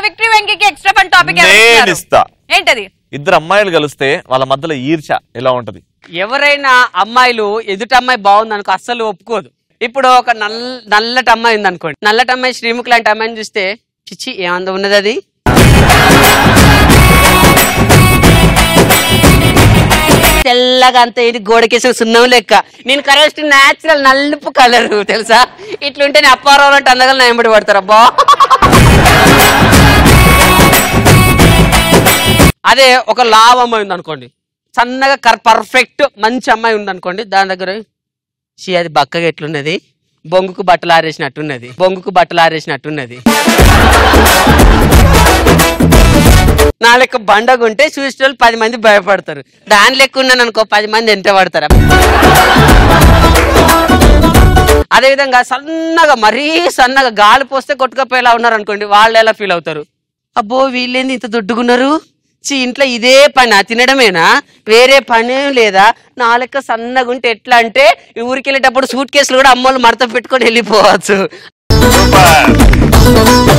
victory వెంకీకి extra fun topic నేను ఇస్తా ఏంటది ఇద్దరు అమ్మాయిలు కలిస్తే వాళ్ళ మధ్యలో ఈర్చ ఎలా ఉంటది ఎవరైనా అమ్మాయిలు ఎదుటి అమ్మాయి బాగుంది అనుకో అస్సలు ఒప్పుకోదు ఇప్పుడు ఒక నల్ల నల్లటి అమ్మాయి ఉంది అనుకోండి నల్లటి అమ్మాయి శ్రీముఖ్ లాంటి అమ్మాయిని చూస్తే చిచ్చి ఏమంద ఉన్నది అది తెల్లగా అంత ఇది గోడకేసిన సున్నం లెక్క నేను కరెక్ట్ న్యాచురల్ నలుపు కలర్ తెలుసా ఇట్లుంటే నేను అప్పారావు అంటే అందగల నా ఎంబడి పడతారు అబ్బా అదే ఒక లావ్ అమ్మాయి ఉంది అనుకోండి సన్నగా కర్ పర్ఫెక్ట్ మంచి అమ్మాయి ఉంది అనుకోండి దాని దగ్గర షీ అది బక్కగా ఎట్లున్నది బొంగుకు బట్టలు ఆరేసినట్టున్నది బొంగుకు బట్టలు ఆరేసినట్టున్నది నా లెక్క బండగుంటే చూసిన వాళ్ళు పది మంది భయపడతారు దాని లెక్క ఉన్నాను అనుకో పది మంది ఎంత పడతారు అదేవిధంగా సన్నగా మరీ సన్నగా గాలి పోస్తే కొట్టుకపోయేలా ఉన్నారు అనుకోండి వాళ్ళు ఎలా ఫీల్ అవుతారు అబ్బో వీళ్ళేంది ఇంత దొడ్డుగున్నారు చి ఇంట్లో ఇదే పని తినడమేనా వేరే పని లేదా నా లెక్క సన్నగా ఉంటే ఎట్లా అంటే ఈ ఊరికి వెళ్ళేటప్పుడు సూట్ కేసులు కూడా అమ్మోళ్ళు మడత పెట్టుకొని వెళ్ళిపోవచ్చు సూపర్